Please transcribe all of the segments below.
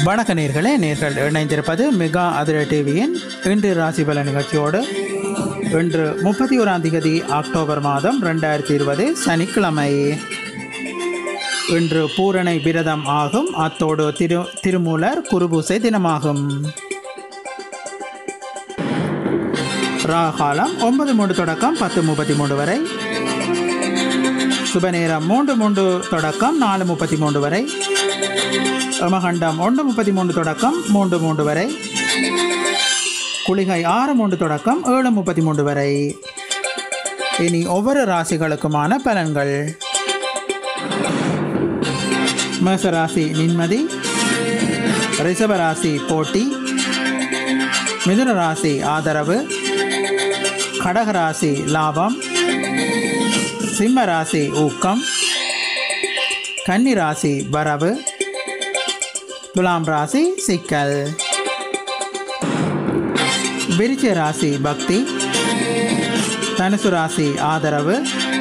வணக்க நேர்களே நேர்கள் இணைந்திருப்பது மெகா அதிர டிவியின் இன்று ராசி பல நிகழ்ச்சியோடு இன்று முப்பத்தி ஓராம் தேதி அக்டோபர் மாதம் ரெண்டாயிரத்தி இருபது சனிக்கிழமை இன்று பூரணை விரதம் ஆகும் அத்தோடு திரு திருமூலர் குருபூசை தினமாகும் ராகாலம் ஒன்பது மூன்று தொடக்கம் பத்து முப்பத்தி மூன்று வரை சுப நேரம் மூன்று மூன்று தொடக்கம் நாலு முப்பத்தி மூன்று வரை யமகண்டம் ஒன்று முப்பத்தி மூன்று தொடக்கம் மூன்று மூன்று வரை குளிகை ஆறு மூன்று தொடக்கம் ஏழு முப்பத்தி மூன்று வரை இனி ஒவ்வொரு ராசிகளுக்குமான பலன்கள் மேசராசி நிம்மதி ரிஷபராசி போட்டி மிதுன ராசி ஆதரவு கடகராசி லாபம் சிம்ம ராசி ஊக்கம் கன்னி ராசி வரவு துலாம் ராசி சிக்கல் விருச்சிக ராசி பக்தி தனுசு ராசி ஆதரவு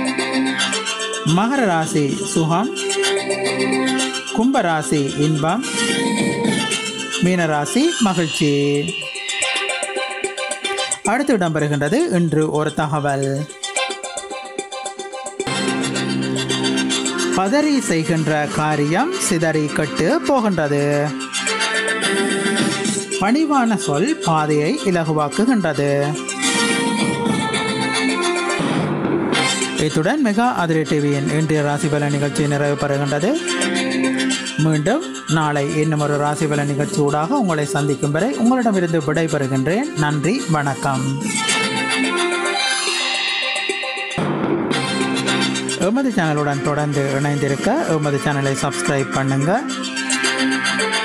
மகர ராசி சுகம் கும்ப ராசி இன்பம் மீனராசி மகிழ்ச்சி அடுத்து இடம்பெறுகின்றது இன்று ஒரு தகவல் பதறி செய்கின்ற காரியம் சிதறி கட்டு போகின்றது பணிவான சொல் பாதையை இலகுவாக்குகின்றது இத்துடன் மெகா அதிரி டிவியின் இன்றைய ராசிபல நிகழ்ச்சி நிறைவு பெறுகின்றது மீண்டும் நாளை இன்னும் ஒரு ராசிபல நிகழ்ச்சி ஊடாக உங்களை சந்திக்கும் வரை உங்களிடமிருந்து விடைபெறுகின்றேன் நன்றி வணக்கம் எமது சேனலுடன் தொடர்ந்து இணைந்திருக்க எமது சேனலை சப்ஸ்கிரைப் பண்ணுங்க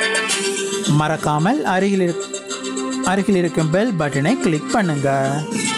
மறக்காமல் அருகில் இருக்- அருகில் இருக்கும் பெல் பட்டனை கிளிக் பண்ணுங்க